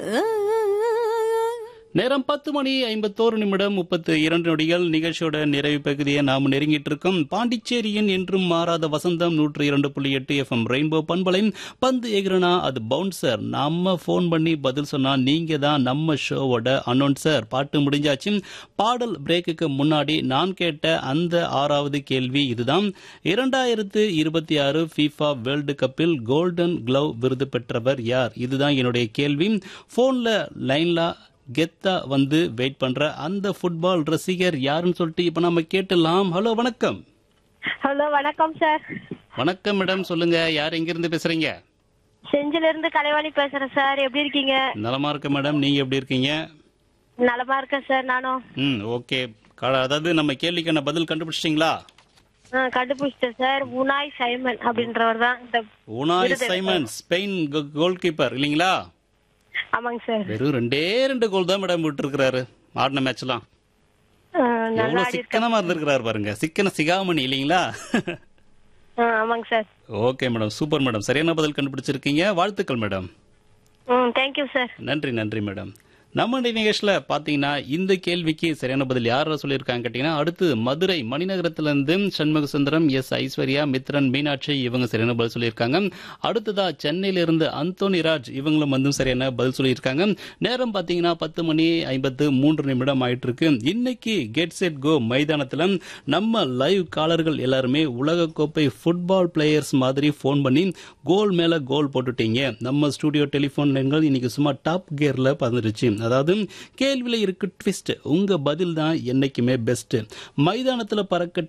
நேரம் பத்து மணி ஐம்பத்தோரு நிமிடம் முப்பத்து இரண்டு நொடிகள் நிகழ்ச்சியோட நிறைவு பகுதியை நாம் நெருங்கிட்டு இருக்கோம் பாண்டிச்சேரியின் என்றும் மாறாத வசந்தம் நூற்று இரண்டு புள்ளி எட்டு எஃப்எம் ரெயின்போ பண்பலை பந்து எகிறனா அது பவுன்சர் நம்ம ஃபோன் பண்ணி பதில் சொன்னா நீங்க தான் நம்ம ஷோவோட அனௌன்சர் பாட்டு முடிஞ்சாச்சு பாடல் பிரேக்குக்கு முன்னாடி நான் கேட்ட அந்த ஆறாவது கேள்வி இதுதான் இரண்டாயிரத்து இருபத்தி ஆறு ஃபீஃபா வேர்ல்டு கப்பில் கோல்டன் க்ளவ் விருது பெற்றவர் யார் இதுதான் என்னுடைய கேள்வி போன்ல லைன்ல கெத்தா வந்து வெயிட் பண்ற அந்த ஃபுட்பால் ரசிகர் யாருன்னு சொல்லிட்டு இப்ப நம்ம கேட்டலாம் ஹலோ வணக்கம் ஹலோ வணக்கம் சார் வணக்கம் மேடம் சொல்லுங்க யார் எங்க இருந்து பேசுறீங்க செஞ்சில இருந்து கலைவாணி பேசுறேன் சார் எப்படி இருக்கீங்க நலமா இருக்க மேடம் நீங்க எப்படி இருக்கீங்க நலமா இருக்கேன் சார் நானும் ம் ஓகே அதாவது நம்ம கேள்விக்கான பதில் கண்டுபிடிச்சிட்டீங்களா ஆ, கண்டுபிடிச்சிட்டேன் சார் உனாய் சைமன் அப்படின்றவர் தான் இந்த Unai Simon Spain goalkeeper இல்லைங்களா ஆமாங்க சார் வெறும் ரெண்டே ரெண்டு கோல் தான் மேடம் விட்டுருக்கிறாரு ஆடின மேட்ச்லாம் ஆ, நல்லா எவ்வளவு ஆடி சிக்கனமா இருந்திருக்கிறாரு பாருங்க சிக்கன சிகாமணி இல்லைங்களா ஆ, ஆமாங்க sir okay madam super madam சரியான பதில் கண்டுபிடிச்சிருக்கீங்க வாழ்த்துக்கள் மேடம் ம் தேங்க்யூ சார் நன்றி நன்றி மேடம் நம்ம நிகழ்ச்சியில் பார்த்தீங்கன்னா இந்த கேள்விக்கு சரியான பதில் யார் சொல்லியிருக்காங்க கேட்டீங்கன்னா அடுத்து மதுரை மணிநகரத்திலிருந்து சண்முக சுந்தரம் எஸ் ஐஸ்வர்யா மித்ரன் மீனாட்சி இவங்க சரியான பதில் சொல்லியிருக்காங்க அடுத்ததா சென்னையிலிருந்து அந்தோனி ராஜ் இவங்களும் வந்து சரியான பதில் சொல்லியிருக்காங்க நேரம் பார்த்தீங்கன்னா பத்து மணி ஐம்பத்து மூன்று நிமிடம் ஆயிட்டு இருக்கு இன்னைக்கு கெட் செட் கோ மைதானத்தில் நம்ம லைவ் காலர்கள் எல்லாருமே உலகக்கோப்பை ஃபுட்பால் பிளேயர்ஸ் மாதிரி ஃபோன் பண்ணி கோல் மேல கோல் போட்டுட்டீங்க நம்ம ஸ்டூடியோ டெலிஃபோன் லைன்கள் இன்னைக்கு சும்மா டாப் கியர்ல பறந்துருச்சு அதாவது கேள்வியில இருக்கு ட்விஸ்ட் உங்க பதில் தான் என்னைக்குமே பெஸ்ட் மைதானத்துல பறக்க